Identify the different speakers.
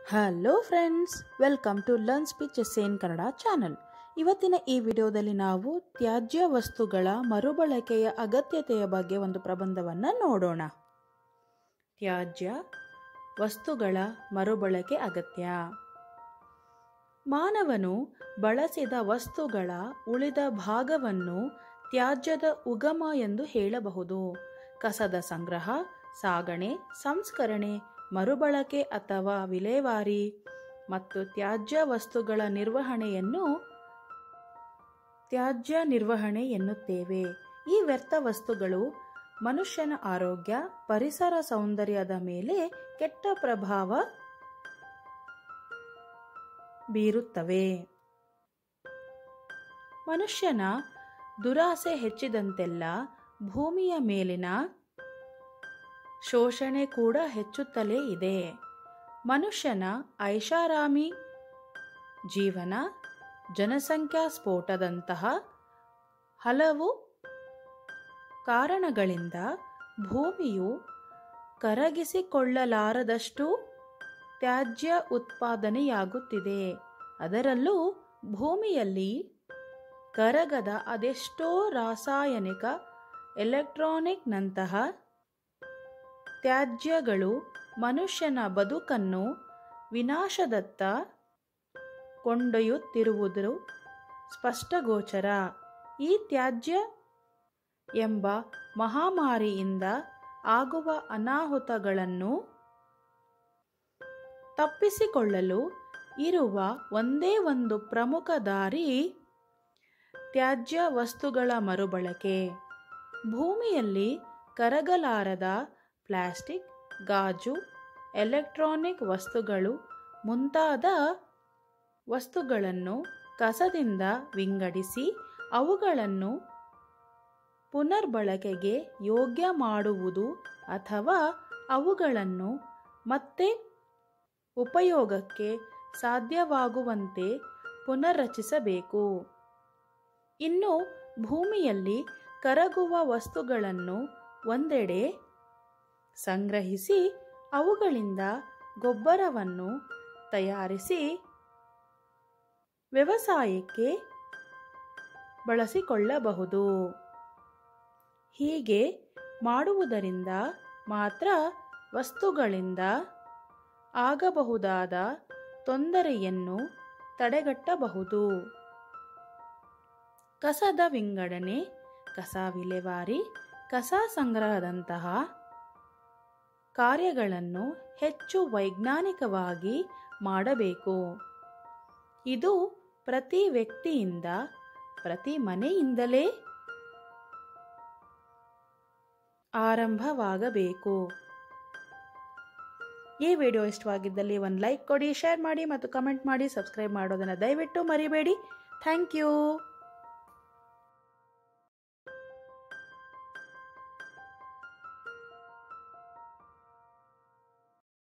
Speaker 1: hello friends welcome to learn speech essay in Kannada channel ಇವತ್ತಿನ ಈ ವಿಡಿಯೋದಲ್ಲಿ ನಾವು ತ್ಯಾಜ್ಯ ವಸ್ತುಗಳ ಮರುಬಳಕೆಯ ಅಗತ್ಯತೆಯ ಬಗ್ಗೆ ಒಂದು ಪ್ರಬಂಧವನ್ನು ನೋಡೋಣ ತ್ಯಾಜ್ಯ ವಸ್ತುಗಳ ಮರುಬಳಕೆ ಅಗತ್ಯ ಮಾನವನು ಬಳಸಿದ ವಸ್ತುಗಳ ಉಳಿದ ಭಾಗವನ್ನು ತ್ಯಾಜ್ಯದ ಉಗಮ ಎಂದು ಹೇಳಬಹುದು ಕಸದ ಸಂಗ್ರಹ ಸಾಗಣೆ ಸಂಸ್ಕರಣೆ ಮರುಬಳಕೆ ಅಥವಾ ವಿಲೇವಾರಿ ಮತ್ತು ತ್ಯಾಜ್ಯ ವಸ್ತುಗಳ ನಿರ್ವಹಣೆಯನ್ನು ತ್ಯಾಜ್ಯ ನಿರ್ವಹಣೆ ಎನ್ನುತ್ತೇವೆ ಈ ವ್ಯರ್ಥ ವಸ್ತುಗಳು ಮನುಷ್ಯನ ಆರೋಗ್ಯ ಪರಿಸರ ಸೌಂದರ್ಯದ ಮೇಲೆ ಕೆಟ್ಟ ಪ್ರಭಾವ ಬೀರುತ್ತವೆ ಮನುಷ್ಯನ ದುರಾಸೆ ಹೆಚ್ಚಿದಂತೆಲ್ಲ ಭೂಮಿಯ ಮೇಲಿನ ಶೋಷಣೆ ಕೂಡ ಹೆಚ್ಚುತ್ತಲೇ ಇದೆ ಮನುಷ್ಯನ ಐಷಾರಾಮಿ ಜೀವನ ಜನಸಂಖ್ಯಾ ಸ್ಫೋಟದಂತಹ ಹಲವು ಕಾರಣಗಳಿಂದ ಭೂಮಿಯು ಕರಗಿಸಿಕೊಳ್ಳಲಾರದಷ್ಟು ತ್ಯಾಜ್ಯ ಉತ್ಪಾದನೆಯಾಗುತ್ತಿದೆ ಅದರಲ್ಲೂ ಭೂಮಿಯಲ್ಲಿ ಕರಗದ ಅದೆಷ್ಟೋ ರಾಸಾಯನಿಕ ಎಲೆಕ್ಟ್ರಾನಿಕ್ನಂತಹ ತ್ಯಾಜ್ಯಗಳು ಮನುಷ್ಯನ ಬದುಕನ್ನು ವಿನಾಶದತ್ತ ಕೊಂಡೊಯ್ಯುತ್ತಿರುವುದು ಸ್ಪಷ್ಟಗೋಚರ ಈ ತ್ಯಾಜ್ಯ ಎಂಬ ಮಹಾಮಾರಿಯಿಂದ ಆಗುವ ಅನಾಹುತಗಳನ್ನು ತಪ್ಪಿಸಿಕೊಳ್ಳಲು ಇರುವ ಒಂದೇ ಒಂದು ಪ್ರಮುಖ ದಾರಿ ತ್ಯಾಜ್ಯ ವಸ್ತುಗಳ ಮರುಬಳಕೆ ಭೂಮಿಯಲ್ಲಿ ಕರಗಲಾರದ ಪ್ಲಾಸ್ಟಿಕ್ ಗಾಜು ಎಲೆಕ್ಟ್ರಾನಿಕ್ ವಸ್ತುಗಳು ಮುಂತಾದ ವಸ್ತುಗಳನ್ನು ಕಸದಿಂದ ವಿಂಗಡಿಸಿ ಅವುಗಳನ್ನು ಪುನರ್ಬಳಕೆಗೆ ಯೋಗ್ಯ ಮಾಡುವುದು ಅಥವಾ ಅವುಗಳನ್ನು ಮತ್ತೆ ಉಪಯೋಗಕ್ಕೆ ಸಾಧ್ಯವಾಗುವಂತೆ ಪುನರ್ರಚಿಸಬೇಕು ಇನ್ನು ಭೂಮಿಯಲ್ಲಿ ಕರಗುವ ವಸ್ತುಗಳನ್ನು ಒಂದೆಡೆ ಸಂಗ್ರಹಿಸಿ ಅವುಗಳಿಂದ ಗೊಬ್ಬರವನ್ನು ತಯಾರಿಸಿ ವ್ಯವಸಾಯಕ್ಕೆ ಬಳಸಿಕೊಳ್ಳಬಹುದು ಹೀಗೆ ಮಾಡುವುದರಿಂದ ಮಾತ್ರ ವಸ್ತುಗಳಿಂದ ಆಗಬಹುದಾದ ತೊಂದರೆಯನ್ನು ತಡೆಗಟ್ಟಬಹುದು ಕಸದ ವಿಂಗಡಣೆ ಕಸ ವಿಲೇವಾರಿ ಕಸ ಸಂಗ್ರಹದಂತಹ ಕಾರ್ಯಗಳನ್ನು ಹೆಚ್ಚು ವೈಜ್ಞಾನಿಕವಾಗಿ ಮಾಡಬೇಕು ಇದು ಪ್ರತಿ ವ್ಯಕ್ತಿಯಿಂದ ಪ್ರತಿ ಮನೆಯಿಂದಲೇ ಆರಂಭವಾಗಬೇಕು ಈ ವಿಡಿಯೋ ಇಷ್ಟವಾಗಿದ್ದಲ್ಲಿ ಒಂದು ಲೈಕ್ ಕೊಡಿ ಶೇರ್ ಮಾಡಿ ಮತ್ತು ಕಮೆಂಟ್ ಮಾಡಿ ಸಬ್ಸ್ಕ್ರೈಬ್ ಮಾಡೋದನ್ನು ದಯವಿಟ್ಟು ಮರಿಬೇಡಿ ಥ್ಯಾಂಕ್ ಯು